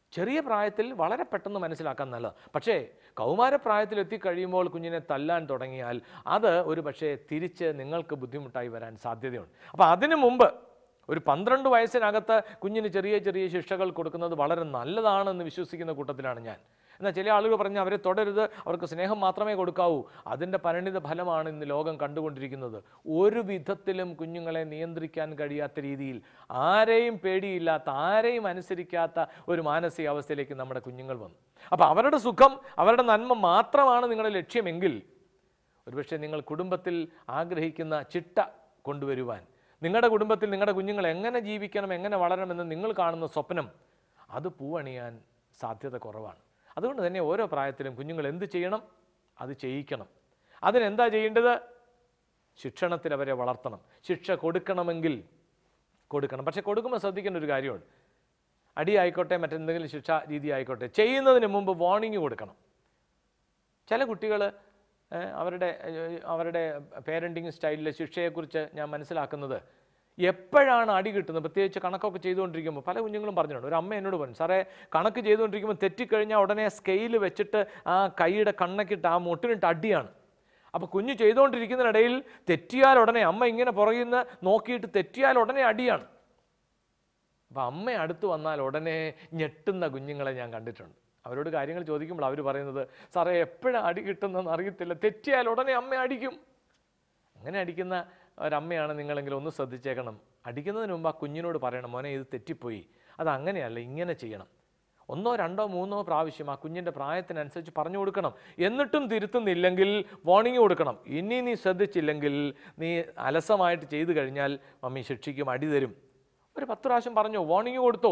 ചെറിയ പ്രായത്തിൽ വളരെ പെട്ടെന്ന് മനസ്സിലാക്കാൻ നല്ലത് പക്ഷേ കൗമാരപ്രായത്തിൽ എത്തിക്കഴിയുമ്പോൾ കുഞ്ഞിനെ തല്ലാൻ തുടങ്ങിയാൽ അത് ഒരു പക്ഷേ തിരിച്ച് നിങ്ങൾക്ക് ബുദ്ധിമുട്ടായി വരാൻ സാധ്യതയുണ്ട് അപ്പോൾ അതിനു മുമ്പ് ഒരു പന്ത്രണ്ട് വയസ്സിനകത്ത് കുഞ്ഞിന് ചെറിയ ചെറിയ ശിക്ഷകൾ കൊടുക്കുന്നത് വളരെ നല്ലതാണെന്ന് വിശ്വസിക്കുന്ന കൂട്ടത്തിലാണ് ഞാൻ എന്നാൽ ചില ആളുകൾ പറഞ്ഞ് അവരെ തുടരുത് അവർക്ക് സ്നേഹം മാത്രമേ കൊടുക്കാവൂ അതിൻ്റെ പരിണിത ഫലമാണ് ഇന്ന് ലോകം കണ്ടുകൊണ്ടിരിക്കുന്നത് ഒരു വിധത്തിലും കുഞ്ഞുങ്ങളെ നിയന്ത്രിക്കാൻ കഴിയാത്ത രീതിയിൽ ആരെയും പേടിയില്ലാത്ത ആരെയും അനുസരിക്കാത്ത ഒരു മാനസികാവസ്ഥയിലേക്ക് നമ്മുടെ കുഞ്ഞുങ്ങൾ വന്നു അപ്പോൾ അവരുടെ സുഖം അവരുടെ നന്മ മാത്രമാണ് നിങ്ങളുടെ ലക്ഷ്യമെങ്കിൽ ഒരുപക്ഷെ നിങ്ങൾ കുടുംബത്തിൽ ആഗ്രഹിക്കുന്ന ചിട്ട കൊണ്ടുവരുവാൻ നിങ്ങളുടെ കുടുംബത്തിൽ നിങ്ങളുടെ കുഞ്ഞുങ്ങൾ എങ്ങനെ ജീവിക്കണം എങ്ങനെ വളരണമെന്ന് നിങ്ങൾ കാണുന്ന സ്വപ്നം അത് പൂവണിയാൻ സാധ്യത കുറവാണ് അതുകൊണ്ട് തന്നെ ഓരോ പ്രായത്തിലും കുഞ്ഞുങ്ങൾ എന്ത് ചെയ്യണം അത് ചെയ്യിക്കണം അതിനെന്താ ചെയ്യേണ്ടത് ശിക്ഷണത്തിൽ അവരെ വളർത്തണം ശിക്ഷ കൊടുക്കണമെങ്കിൽ കൊടുക്കണം പക്ഷെ കൊടുക്കുമ്പോൾ ശ്രദ്ധിക്കേണ്ട ഒരു കാര്യമുണ്ട് അടി ആയിക്കോട്ടെ മറ്റെന്തെങ്കിലും ശിക്ഷാ രീതി ആയിക്കോട്ടെ ചെയ്യുന്നതിന് മുമ്പ് വാർണിംഗ് കൊടുക്കണം ചില കുട്ടികൾ അവരുടെ ഏഹ്, അവരുടെ പേരൻറ്റിങ് സ്റ്റൈലിലെ ശിക്ഷയെക്കുറിച്ച് ഞാൻ മനസ്സിലാക്കുന്നത് എപ്പോഴാണ് അടി കിട്ടുന്നത് പ്രത്യേകിച്ച് കണക്കൊക്കെ ചെയ്തുകൊണ്ടിരിക്കുമ്പോൾ പല കുഞ്ഞുങ്ങളും പറഞ്ഞിട്ടുണ്ട് ഒരു അമ്മ എന്നോട് പറഞ്ഞു സാറേ കണക്ക് ചെയ്തുകൊണ്ടിരിക്കുമ്പോൾ തെറ്റിക്കഴിഞ്ഞാൽ ഉടനെ സ്കെയിൽ വെച്ചിട്ട് ആ കൈയുടെ കണ്ണക്കിട്ട് ആ മുട്ടിനിട്ട് അടിയാണ് അപ്പോൾ കുഞ്ഞ് ചെയ്തുകൊണ്ടിരിക്കുന്നതിനിടയിൽ തെറ്റിയാൽ ഉടനെ അമ്മ ഇങ്ങനെ പുറകിൽ നിന്ന് നോക്കിയിട്ട് തെറ്റിയാൽ ഉടനെ അടിയാണ് അപ്പം അമ്മ അടുത്ത് വന്നാൽ ഉടനെ ഞെട്ടുന്ന കുഞ്ഞുങ്ങളെ ഞാൻ കണ്ടിട്ടുണ്ട് അവരോട് കാര്യങ്ങൾ ചോദിക്കുമ്പോൾ അവർ പറയുന്നത് സാറേ എപ്പോഴാണ് അടി കിട്ടുന്നതെന്ന് അറിയത്തില്ല തെറ്റിയാൽ ഉടനെ അമ്മ അടിക്കും അങ്ങനെ അടിക്കുന്ന ഒരമ്മയാണ് നിങ്ങളെങ്കിൽ ഒന്ന് ശ്രദ്ധിച്ചേക്കണം അടിക്കുന്നതിന് മുമ്പ് ആ കുഞ്ഞിനോട് പറയണം മോനെ ഇത് തെറ്റിപ്പോയി അത് അങ്ങനെയല്ല ഇങ്ങനെ ചെയ്യണം ഒന്നോ രണ്ടോ മൂന്നോ പ്രാവശ്യം ആ കുഞ്ഞിൻ്റെ പ്രായത്തിനനുസരിച്ച് പറഞ്ഞു കൊടുക്കണം എന്നിട്ടും തിരുത്തുന്നില്ലെങ്കിൽ വാർണിംഗ് കൊടുക്കണം ഇനി നീ ശ്രദ്ധിച്ചില്ലെങ്കിൽ നീ അലസമായിട്ട് ചെയ്തു കഴിഞ്ഞാൽ മമ്മി ശിക്ഷിക്കും അടി തരും ഒരു പത്ത് പ്രാവശ്യം പറഞ്ഞോ വാർണിംഗ് കൊടുത്തോ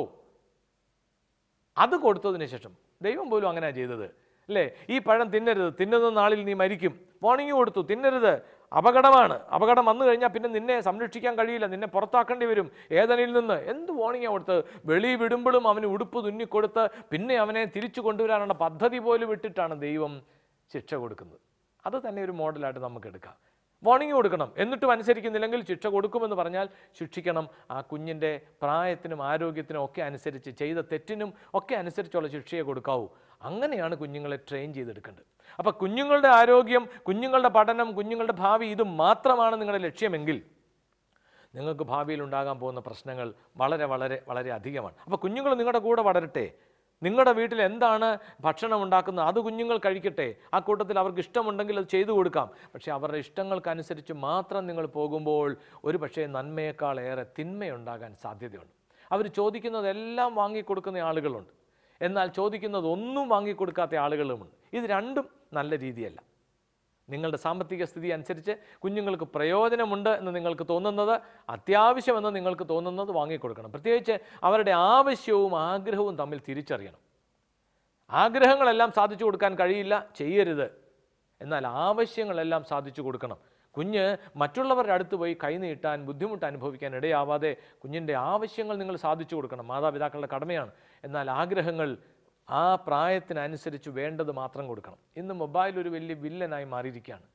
അത് കൊടുത്തതിന് ശേഷം ദൈവം പോലും അങ്ങനെ ചെയ്തത് അല്ലേ ഈ പഴം തിന്നരുത് തിന്നുന്ന നാളിൽ നീ മരിക്കും വാർണിംഗ് കൊടുത്തു തിന്നരുത് അപകടമാണ് അപകടം വന്നു കഴിഞ്ഞാൽ പിന്നെ നിന്നെ സംരക്ഷിക്കാൻ കഴിയില്ല നിന്നെ പുറത്താക്കേണ്ടി വരും ഏതനിൽ നിന്ന് എന്ത് വാർണിംഗാണ് കൊടുത്തത് വെളി വിടുമ്പോഴും അവന് ഉടുപ്പ് തുന്നിക്കൊടുത്ത് പിന്നെ അവനെ തിരിച്ചു കൊണ്ടുവരാനുള്ള പദ്ധതി പോലും ഇട്ടിട്ടാണ് ദൈവം ശിക്ഷ കൊടുക്കുന്നത് അത് തന്നെ ഒരു മോഡലായിട്ട് നമുക്ക് എടുക്കാം വാർണിംഗ് കൊടുക്കണം എന്നിട്ടും അനുസരിക്കുന്നില്ലെങ്കിൽ ശിക്ഷ കൊടുക്കുമെന്ന് പറഞ്ഞാൽ ശിക്ഷിക്കണം ആ കുഞ്ഞിൻ്റെ പ്രായത്തിനും ആരോഗ്യത്തിനും ഒക്കെ അനുസരിച്ച് ചെയ്ത തെറ്റിനും ഒക്കെ അനുസരിച്ചുള്ള ശിക്ഷയെ കൊടുക്കാവൂ അങ്ങനെയാണ് കുഞ്ഞുങ്ങളെ ട്രെയിൻ ചെയ്തെടുക്കേണ്ടത് അപ്പോൾ കുഞ്ഞുങ്ങളുടെ ആരോഗ്യം കുഞ്ഞുങ്ങളുടെ പഠനം കുഞ്ഞുങ്ങളുടെ ഭാവി ഇത് മാത്രമാണ് നിങ്ങളുടെ ലക്ഷ്യമെങ്കിൽ നിങ്ങൾക്ക് ഭാവിയിൽ ഉണ്ടാകാൻ പോകുന്ന പ്രശ്നങ്ങൾ വളരെ വളരെ വളരെ അധികമാണ് അപ്പോൾ കുഞ്ഞുങ്ങൾ നിങ്ങളുടെ കൂടെ വളരട്ടെ നിങ്ങളുടെ വീട്ടിൽ എന്താണ് ഭക്ഷണം ഉണ്ടാക്കുന്നത് അത് കുഞ്ഞുങ്ങൾ കഴിക്കട്ടെ ആ കൂട്ടത്തിൽ അവർക്ക് ഇഷ്ടമുണ്ടെങ്കിൽ അത് ചെയ്തു കൊടുക്കാം പക്ഷേ അവരുടെ ഇഷ്ടങ്ങൾക്കനുസരിച്ച് മാത്രം നിങ്ങൾ പോകുമ്പോൾ ഒരു പക്ഷേ നന്മയേക്കാൾ ഏറെ തിന്മയുണ്ടാകാൻ സാധ്യതയുണ്ട് അവർ ചോദിക്കുന്നതെല്ലാം വാങ്ങിക്കൊടുക്കുന്ന ആളുകളുണ്ട് എന്നാൽ ചോദിക്കുന്നത് ഒന്നും വാങ്ങിക്കൊടുക്കാത്ത ആളുകളുമുണ്ട് ഇത് രണ്ടും നല്ല രീതിയല്ല നിങ്ങളുടെ സാമ്പത്തിക സ്ഥിതി അനുസരിച്ച് കുഞ്ഞുങ്ങൾക്ക് പ്രയോജനമുണ്ട് എന്ന് നിങ്ങൾക്ക് തോന്നുന്നത് അത്യാവശ്യമെന്ന് നിങ്ങൾക്ക് തോന്നുന്നത് വാങ്ങിക്കൊടുക്കണം പ്രത്യേകിച്ച് അവരുടെ ആവശ്യവും ആഗ്രഹവും തമ്മിൽ തിരിച്ചറിയണം ആഗ്രഹങ്ങളെല്ലാം സാധിച്ചു കൊടുക്കാൻ കഴിയില്ല ചെയ്യരുത് എന്നാൽ ആവശ്യങ്ങളെല്ലാം സാധിച്ചു കൊടുക്കണം കുഞ്ഞ് മറ്റുള്ളവരുടെ അടുത്ത് പോയി കൈനീട്ടാൻ ബുദ്ധിമുട്ട് അനുഭവിക്കാൻ ഇടയാവാതെ കുഞ്ഞിൻ്റെ ആവശ്യങ്ങൾ നിങ്ങൾ സാധിച്ചു കൊടുക്കണം മാതാപിതാക്കളുടെ കടമയാണ് എന്നാൽ ആഗ്രഹങ്ങൾ ആ പ്രായത്തിനനുസരിച്ച് വേണ്ടത് മാത്രം കൊടുക്കണം ഇന്ന് മൊബൈൽ ഒരു വലിയ വില്ലനായി മാറിയിരിക്കുകയാണ്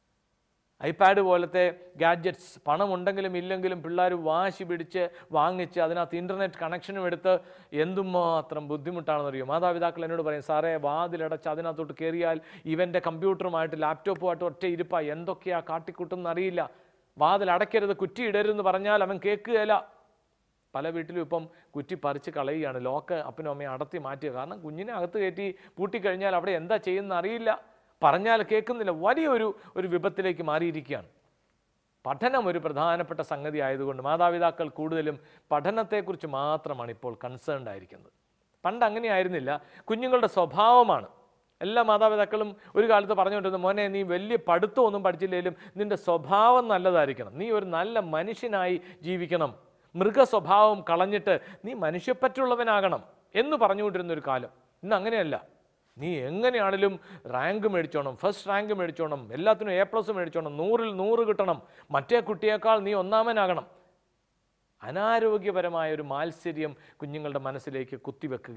ഐപാഡ് പോലത്തെ ഗാഡ്ജറ്റ്സ് പണമുണ്ടെങ്കിലും ഇല്ലെങ്കിലും പിള്ളേർ വാശി പിടിച്ച് വാങ്ങിച്ച് അതിനകത്ത് ഇൻ്റർനെറ്റ് കണക്ഷനും എടുത്ത് എന്തുമാത്രം ബുദ്ധിമുട്ടാണെന്നറിയോ മാതാപിതാക്കൾ എന്നോട് പറയും സാറേ വാതിലടച്ച് അതിനകത്തോട്ട് കയറിയാൽ ഇവൻ്റെ കമ്പ്യൂട്ടറുമായിട്ട് ലാപ്ടോപ്പുമായിട്ട് ഒറ്റ ഇരിപ്പാ എന്തൊക്കെയാ കാട്ടിക്കൂട്ടുമെന്ന് അറിയില്ല വാതിൽ അടയ്ക്കരുത് കുറ്റി ഇടരുതെന്ന് പറഞ്ഞാൽ അവൻ കേൾക്കുകയില്ല പല വീട്ടിലും ഇപ്പം കുറ്റി പറിച്ച് കളയുകയാണ് ലോക്ക് അപ്പനും അമ്മയും അടത്തി മാറ്റുക കാരണം കുഞ്ഞിനെ അകത്ത് കയറ്റി പൂട്ടിക്കഴിഞ്ഞാൽ അവിടെ എന്താ ചെയ്യുന്നത് അറിയില്ല പറഞ്ഞാൽ കേൾക്കുന്നില്ല വലിയൊരു ഒരു വിപത്തിലേക്ക് മാറിയിരിക്കുകയാണ് പഠനം ഒരു പ്രധാനപ്പെട്ട സംഗതി ആയതുകൊണ്ട് മാതാപിതാക്കൾ കൂടുതലും പഠനത്തെക്കുറിച്ച് മാത്രമാണ് ഇപ്പോൾ കൺസേൺഡ് ആയിരിക്കുന്നത് പണ്ട് അങ്ങനെയായിരുന്നില്ല കുഞ്ഞുങ്ങളുടെ സ്വഭാവമാണ് എല്ലാ മാതാപിതാക്കളും ഒരു കാലത്ത് പറഞ്ഞുകൊണ്ടിരുന്നു മോനെ നീ വലിയ പഠിത്തമൊന്നും പഠിച്ചില്ലെങ്കിലും നിന്റെ സ്വഭാവം നല്ലതായിരിക്കണം നീ ഒരു നല്ല മനുഷ്യനായി ജീവിക്കണം മൃഗ സ്വഭാവം കളഞ്ഞിട്ട് നീ മനുഷ്യപ്പറ്റുള്ളവനാകണം എന്ന് പറഞ്ഞുകൊണ്ടിരുന്ന ഒരു കാലം ഇന്ന് അങ്ങനെയല്ല നീ എങ്ങനെയാണെങ്കിലും റാങ്ക് മേടിച്ചോണം ഫസ്റ്റ് റാങ്ക് മേടിച്ചോണം എല്ലാത്തിനും എ പ്ലസ് മേടിച്ചോണം നൂറിൽ നൂറ് കിട്ടണം മറ്റേ കുട്ടിയേക്കാൾ നീ ഒന്നാമനാകണം അനാരോഗ്യപരമായ ഒരു മാത്സര്യം കുഞ്ഞുങ്ങളുടെ മനസ്സിലേക്ക് കുത്തിവെക്കുകയാണ്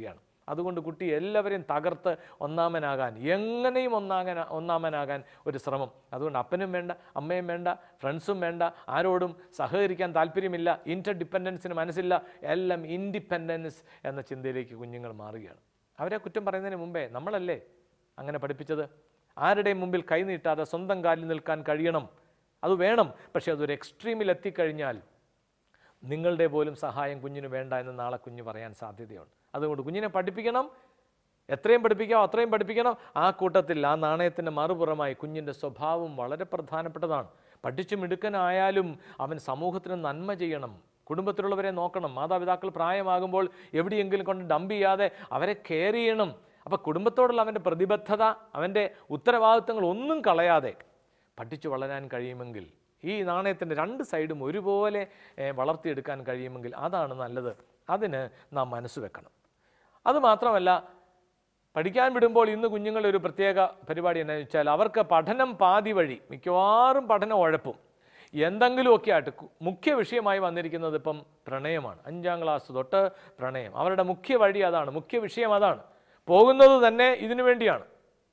അതുകൊണ്ട് കുട്ടി എല്ലാവരെയും തകർത്ത് ഒന്നാമനാകാൻ എങ്ങനെയും ഒന്നാകാൻ ഒന്നാമനാകാൻ ഒരു ശ്രമം അതുകൊണ്ട് അപ്പനും വേണ്ട അമ്മയും വേണ്ട ഫ്രണ്ട്സും വേണ്ട ആരോടും സഹകരിക്കാൻ താല്പര്യമില്ല ഇൻ്റർ ഡിപ്പെൻഡൻസിന് മനസ്സില്ല എല്ലാം ഇൻഡിപെൻഡൻസ് എന്ന ചിന്തയിലേക്ക് കുഞ്ഞുങ്ങൾ മാറുകയാണ് അവരെ കുറ്റം പറയുന്നതിന് മുമ്പേ നമ്മളല്ലേ അങ്ങനെ പഠിപ്പിച്ചത് ആരുടെയും മുമ്പിൽ കൈനീട്ടാതെ സ്വന്തം കാലിൽ നിൽക്കാൻ കഴിയണം അത് വേണം പക്ഷേ അതൊരു എക്സ്ട്രീമിൽ എത്തിക്കഴിഞ്ഞാൽ നിങ്ങളുടെ പോലും സഹായം കുഞ്ഞിന് വേണ്ട എന്ന് നാളെ കുഞ്ഞ് പറയാൻ സാധ്യതയുണ്ട് അതുകൊണ്ട് കുഞ്ഞിനെ പഠിപ്പിക്കണം എത്രയും പഠിപ്പിക്കാം അത്രയും പഠിപ്പിക്കണം ആ കൂട്ടത്തിൽ ആ നാണയത്തിൻ്റെ മറുപുറമായി കുഞ്ഞിൻ്റെ സ്വഭാവം വളരെ പ്രധാനപ്പെട്ടതാണ് പഠിച്ചു മിടുക്കനായാലും അവൻ സമൂഹത്തിന് നന്മ ചെയ്യണം കുടുംബത്തിലുള്ളവരെ നോക്കണം മാതാപിതാക്കൾ പ്രായമാകുമ്പോൾ എവിടെയെങ്കിലും കൊണ്ട് ഡംപ് ചെയ്യാതെ അവരെ കെയർ ചെയ്യണം അപ്പോൾ കുടുംബത്തോടുള്ള അവൻ്റെ പ്രതിബദ്ധത അവൻ്റെ ഉത്തരവാദിത്തങ്ങൾ ഒന്നും കളയാതെ പഠിച്ചു വളരാൻ കഴിയുമെങ്കിൽ ഈ നാണയത്തിൻ്റെ രണ്ട് സൈഡും ഒരുപോലെ ഏഹ്, വളർത്തിയെടുക്കാൻ കഴിയുമെങ്കിൽ അതാണ് നല്ലത് അതിന് നാം മനസ്സ് വെക്കണം അതുമാത്രമല്ല പഠിക്കാൻ വിടുമ്പോൾ ഇന്ന് കുഞ്ഞുങ്ങളുടെ ഒരു പ്രത്യേക പരിപാടി എന്താണെന്ന് വെച്ചാൽ അവർക്ക് പഠനം പാതി വഴി മിക്കവാറും പഠനം ഉഴപ്പും എന്തെങ്കിലുമൊക്കെ ആയിട്ട് കു- മുഖ്യ വിഷയമായി വന്നിരിക്കുന്നത് ഇപ്പം പ്രണയമാണ് അഞ്ചാം ക്ലാസ് തൊട്ട് പ്രണയം അവരുടെ മുഖ്യ വഴി അതാണ് മുഖ്യ വിഷയം അതാണ് പോകുന്നത് തന്നെ ഇതിനു വേണ്ടിയാണ്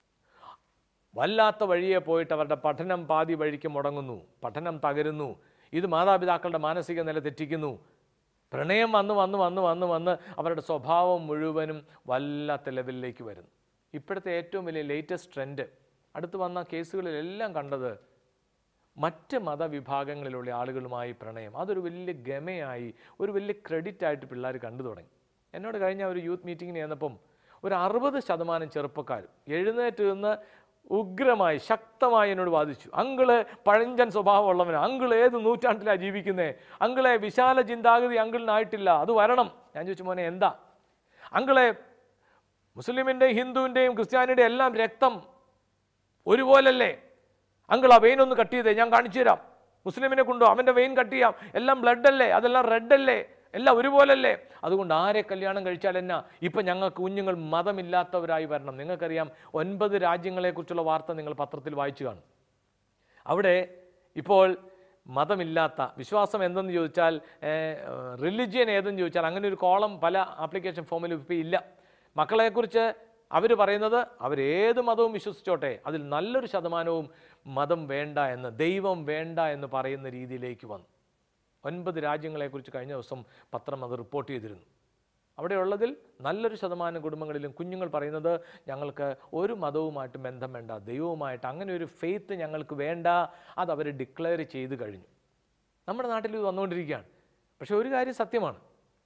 വല്ലാത്ത വഴിയെ പോയിട്ട് അവരുടെ പഠനം പാതി വഴിക്ക് മുടങ്ങുന്നു പഠനം തകരുന്നു ഇത് മാതാപിതാക്കളുടെ മാനസിക നില തെറ്റിക്കുന്നു പ്രണയം വന്ന് വന്ന് വന്ന് വന്ന് വന്ന് അവരുടെ സ്വഭാവം മുഴുവനും വല്ലാത്ത ലെവലിലേക്ക് വരുന്നു ഇപ്പോഴത്തെ ഏറ്റവും വലിയ ലേറ്റസ്റ്റ് ട്രെൻഡ് അടുത്ത് വന്ന കേസുകളിലെല്ലാം കണ്ടത് മറ്റ് മതവിഭാഗങ്ങളിലുള്ള ആളുകളുമായി പ്രണയം അതൊരു വലിയ ഗമയായി ഒരു വലിയ ക്രെഡിറ്റ് ആയിട്ട് പിള്ളേർ കണ്ടു തുടങ്ങി എന്നോട് കഴിഞ്ഞ ഒരു യൂത്ത് മീറ്റിങ്ങിന് ചെന്നപ്പം ഒരു അറുപത് ശതമാനം ചെറുപ്പക്കാർ എഴുന്നേറ്റ് നിന്ന് ഉഗ്രമായി ശക്തമായി എന്നോട് വാദിച്ചു അങ്കിള് പഴഞ്ചൻ സ്വഭാവമുള്ളവനാണ് അങ്കിൾ ഏത് നൂറ്റാണ്ടിലാണ് ജീവിക്കുന്നത് അങ്കിളെ വിശാല ചിന്താഗതി അങ്കിളിനായിട്ടില്ല അത് വരണം ഞാൻ ചോദിച്ചു മോനെ എന്താ അങ്കിളെ മുസ്ലിമിൻ്റെയും ഹിന്ദുവിൻ്റെയും ക്രിസ്ത്യാനിയുടെയും എല്ലാം രക്തം ഒരുപോലല്ലേ അങ്കിൾ ആ വെയിൻ ഒന്ന് കട്ട് ചെയ്തേ ഞാൻ കാണിച്ചു തരാം മുസ്ലിമിനെ കൊണ്ടോ അവൻ്റെ വെയിൻ കട്ട് ചെയ്യാം എല്ലാം ബ്ലഡ് അല്ലേ അതെല്ലാം റെഡ് അല്ലേ എല്ലാം ഒരുപോലല്ലേ അതുകൊണ്ട് ആരെ കല്യാണം കഴിച്ചാൽ എന്നാ ഇപ്പം ഞങ്ങൾക്ക് കുഞ്ഞുങ്ങൾ മതമില്ലാത്തവരായി വരണം നിങ്ങൾക്കറിയാം ഒൻപത് രാജ്യങ്ങളെക്കുറിച്ചുള്ള വാർത്ത നിങ്ങൾ പത്രത്തിൽ വായിച്ചു കാണും അവിടെ ഇപ്പോൾ മതമില്ലാത്ത വിശ്വാസം എന്തെന്ന് ചോദിച്ചാൽ റിലിജിയൻ ഏതെന്ന് ചോദിച്ചാൽ അങ്ങനെ ഒരു കോളം പല ആപ്ലിക്കേഷൻ ഫോമിലും ഇപ്പോൾ ഇല്ല മക്കളെക്കുറിച്ച് അവർ പറയുന്നത് അവരേത് മതവും വിശ്വസിച്ചോട്ടെ അതിൽ നല്ലൊരു ശതമാനവും മതം വേണ്ട എന്ന് ദൈവം വേണ്ട എന്ന് പറയുന്ന രീതിയിലേക്ക് വന്നു ഒൻപത് രാജ്യങ്ങളെക്കുറിച്ച് കഴിഞ്ഞ ദിവസം പത്രം അത് റിപ്പോർട്ട് ചെയ്തിരുന്നു അവിടെയുള്ളതിൽ നല്ലൊരു ശതമാനം കുടുംബങ്ങളിലും കുഞ്ഞുങ്ങൾ പറയുന്നത് ഞങ്ങൾക്ക് ഒരു മതവുമായിട്ടും ബന്ധം വേണ്ട ദൈവവുമായിട്ട് അങ്ങനെ ഒരു ഫെയ്ത്ത് ഞങ്ങൾക്ക് വേണ്ട അത് അവർ ഡിക്ലെയർ ചെയ്ത് കഴിഞ്ഞു നമ്മുടെ നാട്ടിൽ ഇത് വന്നുകൊണ്ടിരിക്കുകയാണ് പക്ഷേ ഒരു കാര്യം സത്യമാണ്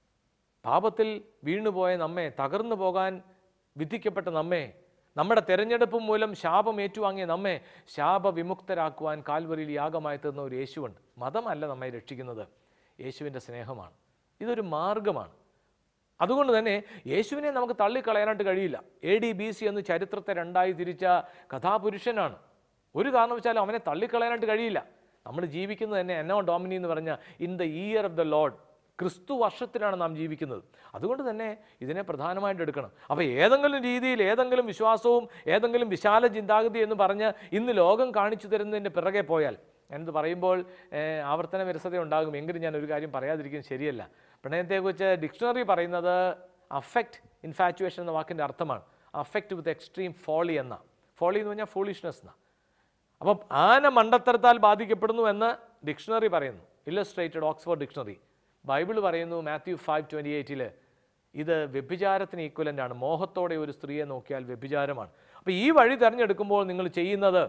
പാപത്തിൽ വീണുപോയ നമ്മെ തകർന്നു പോകാൻ വിധിക്കപ്പെട്ട നമ്മെ നമ്മുടെ തെരഞ്ഞെടുപ്പ് മൂലം ശാപം ഏറ്റുവാങ്ങിയ നമ്മെ ശാപവിമുക്തരാക്കുവാൻ കാൽവരിയിൽ യാഗമായി തീർന്ന ഒരു യേശുവുണ്ട് മതമല്ല നമ്മെ രക്ഷിക്കുന്നത് യേശുവിൻ്റെ സ്നേഹമാണ് ഇതൊരു മാർഗമാണ് അതുകൊണ്ട് തന്നെ യേശുവിനെ നമുക്ക് തള്ളിക്കളയാനായിട്ട് കഴിയില്ല എ ഡി ബി സി എന്ന് ചരിത്രത്തെ രണ്ടായി തിരിച്ച കഥാപുരുഷനാണ് ഒരു കാരണവശാലും അവനെ തള്ളിക്കളയാനായിട്ട് കഴിയില്ല നമ്മൾ ജീവിക്കുന്നത് തന്നെ എന്നോ ഡോമിനി എന്ന് പറഞ്ഞ in the year of the lord ക്രിസ്തു വർഷത്തിലാണ് നാം ജീവിക്കുന്നത് അതുകൊണ്ട് തന്നെ ഇതിനെ പ്രധാനമായിട്ട് എടുക്കണം അപ്പോൾ ഏതെങ്കിലും രീതിയിൽ ഏതെങ്കിലും വിശ്വാസവും ഏതെങ്കിലും വിശാല ചിന്താഗതി എന്ന് പറഞ്ഞ് ഇന്ന് ലോകം കാണിച്ചു തരുന്നതിൻ്റെ പിറകെ പോയാൽ ഞാനിത് പറയുമ്പോൾ ഏഹ്, ആവർത്തന വിരസത ഉണ്ടാകും എങ്കിലും ഞാൻ ഒരു കാര്യം പറയാതിരിക്കുന്നത് ശരിയല്ല പ്രണയത്തെക്കുറിച്ച് ഡിക്ഷണറി പറയുന്നത് അഫക്റ്റ് ഇൻഫാറ്റുവേഷൻ എന്ന വാക്കിൻ്റെ അർത്ഥമാണ് അഫക്റ്റ് വിത്ത് എക്സ്ട്രീം ഫോളി എന്ന ഫോളി എന്ന് പറഞ്ഞാൽ ഫൂളിഷ്നെസ് എന്ന അപ്പം ആന മണ്ടത്തരത്താൽ ബാധിക്കപ്പെടുന്നു എന്ന് ഡിക്ഷണറി പറയുന്നു ഇല്ലസ്ട്രേറ്റഡ് ഓക്സ്ഫോർഡ് ഡിക്ഷണറി ബൈബിൾ പറയുന്നു മാത്യു ഫൈവ് ട്വൻറ്റി എയ്റ്റിൽ ഇത് വ്യഭിചാരത്തിന് ഈക്വലൻ്റ് ആണ് മോഹത്തോടെ ഒരു സ്ത്രീയെ നോക്കിയാൽ വ്യഭിചാരമാണ് അപ്പോൾ ഈ വഴി തിരഞ്ഞെടുക്കുമ്പോൾ നിങ്ങൾ ചെയ്യുന്നത്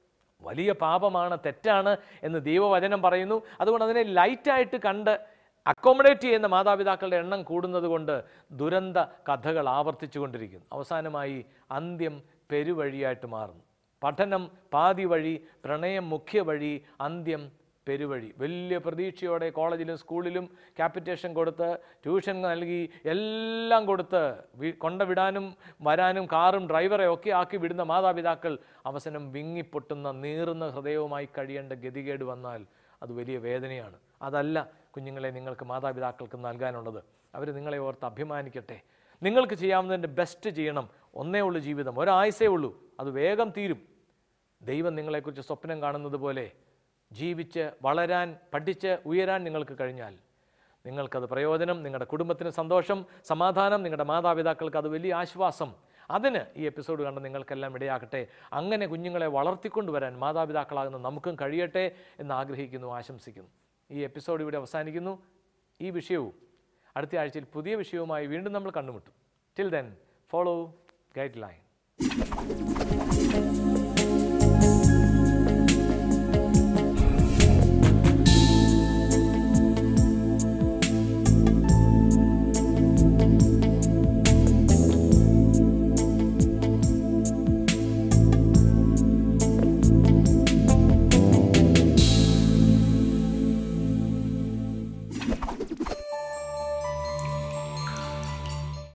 വലിയ പാപമാണ് തെറ്റാണ് എന്ന് ദൈവവചനം പറയുന്നു അതുകൊണ്ട് അതിനെ ലൈറ്റായിട്ട് കണ്ട് അക്കോമഡേറ്റ് ചെയ്യുന്ന മാതാപിതാക്കളുടെ എണ്ണം കൂടുന്നത് കൊണ്ട് ദുരന്ത കഥകൾ ആവർത്തിച്ചു കൊണ്ടിരിക്കുന്നു അവസാനമായി അന്ത്യം പെരുവഴിയായിട്ട് മാറുന്നു പഠനം പാതി വഴി പ്രണയം മുഖ്യ വഴി അന്ത്യം പെരുവഴി വലിയ പ്രതീക്ഷയോടെ കോളേജിലും സ്കൂളിലും ക്യാപിറ്റേഷൻ കൊടുത്ത് ട്യൂഷൻ നൽകി എല്ലാം കൊടുത്ത് വി- കൊണ്ടുവിടാനും വരാനും കാറും ഡ്രൈവറെ ഒക്കെ ആക്കി വിടുന്ന മാതാപിതാക്കൾ അവസാനം വിങ്ങിപ്പൊട്ടുന്ന നീറുന്ന ഹൃദയവുമായി കഴിയേണ്ട ഗതികേട് വന്നാൽ അത് വലിയ വേദനയാണ് അതല്ല കുഞ്ഞുങ്ങളെ നിങ്ങൾക്ക് മാതാപിതാക്കൾക്ക് നൽകാനുള്ളത് അവർ നിങ്ങളെ ഓർത്ത് അഭിമാനിക്കട്ടെ നിങ്ങൾക്ക് ചെയ്യാവുന്നതിൻ്റെ ബെസ്റ്റ് ചെയ്യണം ഒന്നേ ഉള്ളൂ ജീവിതം ഒരായുസേ ഉള്ളൂ അത് വേഗം തീരും ദൈവം നിങ്ങളെക്കുറിച്ച് സ്വപ്നം കാണുന്നത് പോലെ ജീവിച്ച് വളരാൻ പഠിച്ച് ഉയരാൻ നിങ്ങൾക്ക് കഴിഞ്ഞാൽ നിങ്ങൾക്കത് പ്രയോജനം നിങ്ങളുടെ കുടുംബത്തിന് സന്തോഷം സമാധാനം നിങ്ങളുടെ മാതാപിതാക്കൾക്ക് അത് വലിയ ആശ്വാസം അതിന് ഈ എപ്പിസോഡ് കണ്ട് നിങ്ങൾക്കെല്ലാം ഇടയാകട്ടെ അങ്ങനെ കുഞ്ഞുങ്ങളെ വളർത്തിക്കൊണ്ടുവരാൻ മാതാപിതാക്കളാകുന്ന നമുക്കും കഴിയട്ടെ എന്ന് ആഗ്രഹിക്കുന്നു ആശംസിക്കുന്നു ഈ എപ്പിസോഡ് ഇവിടെ അവസാനിക്കുന്നു ഈ വിഷയവും അടുത്ത ആഴ്ചയിൽ പുതിയ വിഷയവുമായി വീണ്ടും നമ്മൾ കണ്ടുമുട്ടും till then follow guide line